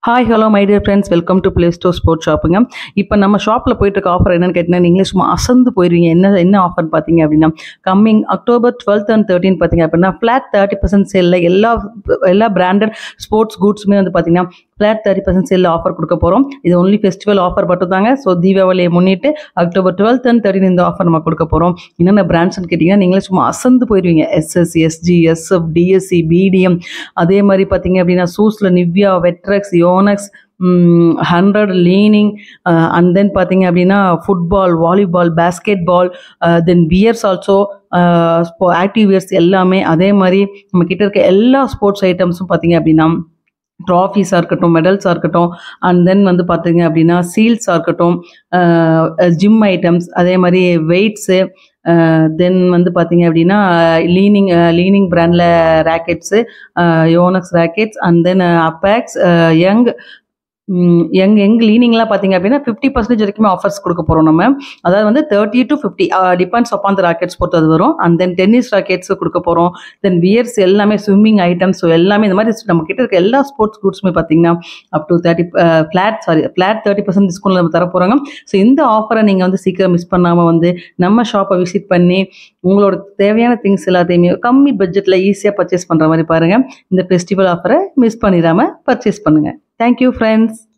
hi hello my dear friends welcome to Play Store Sports ஷாப்புங்க இப்போ நம்ம ஷாப்பில் போயிட்டு இருக்க ஆஃபர் என்னன்னு கேட்டிங்கன்னா நீங்களே சும்மா அசந்து போயிருவீங்க என்ன என்ன ஆஃபர் பார்த்தீங்க அப்படின்னா coming October twelfth and thirteen பார்த்தீங்க அப்படின்னா ஃப்ளாட் தேர்ட்டி பர்சன்ட் சேலில் எல்லா எல்லா பிராண்டட் ஸ்போர்ட்ஸ் குட்ஸுமே வந்து பார்த்தீங்கன்னா ஃப்ளாட் தேர்ட்டி பர்சன்ட் சேலில் ஆஃபர் கொடுக்க போகிறோம் இது ஒன்லி ஃபெஸ்டிவல் ஆஃபர் மட்டும் தாங்க ஸோ தீபாவளியை முன்னிட்டு அக்டோபர் டுவெல்த் அண்ட் தேர்ட்டின் இந்த ஆஃபர் நம்ம கொடுக்க போகிறோம் என்னென்ன பிராண்ட்ஸ்னு கேட்டிங்கன்னா நீங்களே சும்மா அசந்து போயிருவீங்க SS SG SF DSC BDM அதே மாதிரி பார்த்தீங்க அப்படின்னா சூஸில் நிவ்யா வெட்ரெக்ஸ் Yonex hundred Li-Ning and then பார்த்தீங்க அப்படின்னா football volleyball basketball then wears also active wears எல்லாமே அதே மாதிரி நம்ம கிட்ட இருக்க எல்லா ஸ்போர்ட்ஸ் ஐட்டம்ஸும் பார்த்தீங்க அப்படின்னா ட்ராஃபீஸாக இருக்கட்டும் மெடல்ஸாக இருக்கட்டும் அண்ட் தென் வந்து பார்த்தீங்க அப்படின்னா சீல்ஸாக இருக்கட்டும் ஜிம் ஐட்டம்ஸ் அதே மாதிரி வெயிட்ஸு தென் வந்து பார்த்தீங்க அப்படின்னா லீனிங் லீனிங் பிராண்டில் rackets Yonex rackets and then Apex young young young லீனிங்லாம் பார்த்தீங்க அப்படின்னா ஃபிஃப்டி பர்சன்டேஜ் வரைக்குமே ஆஃபர்ஸ் கொடுக்க போகிறோம் நம்ம அதாவது வந்து thirty to fifty depends upon the rackets பொறுத்து அது வரும் அண்ட் தென் டென்னிஸ் ராக்கெட்ஸ் கொடுக்க போகிறோம் தென் வியர்ஸ் எல்லாமே ஸ்விம்மிங் ஐட்டம்ஸ் ஸோ எல்லாமே இந்த மாதிரி நம்ம கிட்ட இருக்க எல்லா ஸ்போர்ட்ஸ் குட்ஸுமே பார்த்தீங்கன்னா up to thirty flat sorry flat thirty percent discount நம்ம தர போகிறாங்க ஸோ இந்த ஆஃபரை நீங்கள் வந்து சீக்கிரம் மிஸ் பண்ணாமல் வந்து நம்ம ஷாப்பை விசிட் பண்ணி உங்களோட தேவையான திங்ஸ் எல்லாத்தையுமே கம்மி பட்ஜெட்டில் ஈஸியாக பர்ச்சேஸ் பண்ணுற மாதிரி பாருங்கள் இந்த ஃபெஸ்டிவல் ஆஃபரை மிஸ் பண்ணிடாமல் பர்ச்சேஸ் பண்ணுங்கள் தேங்க்யூ ஃப்ரெண்ட்ஸ்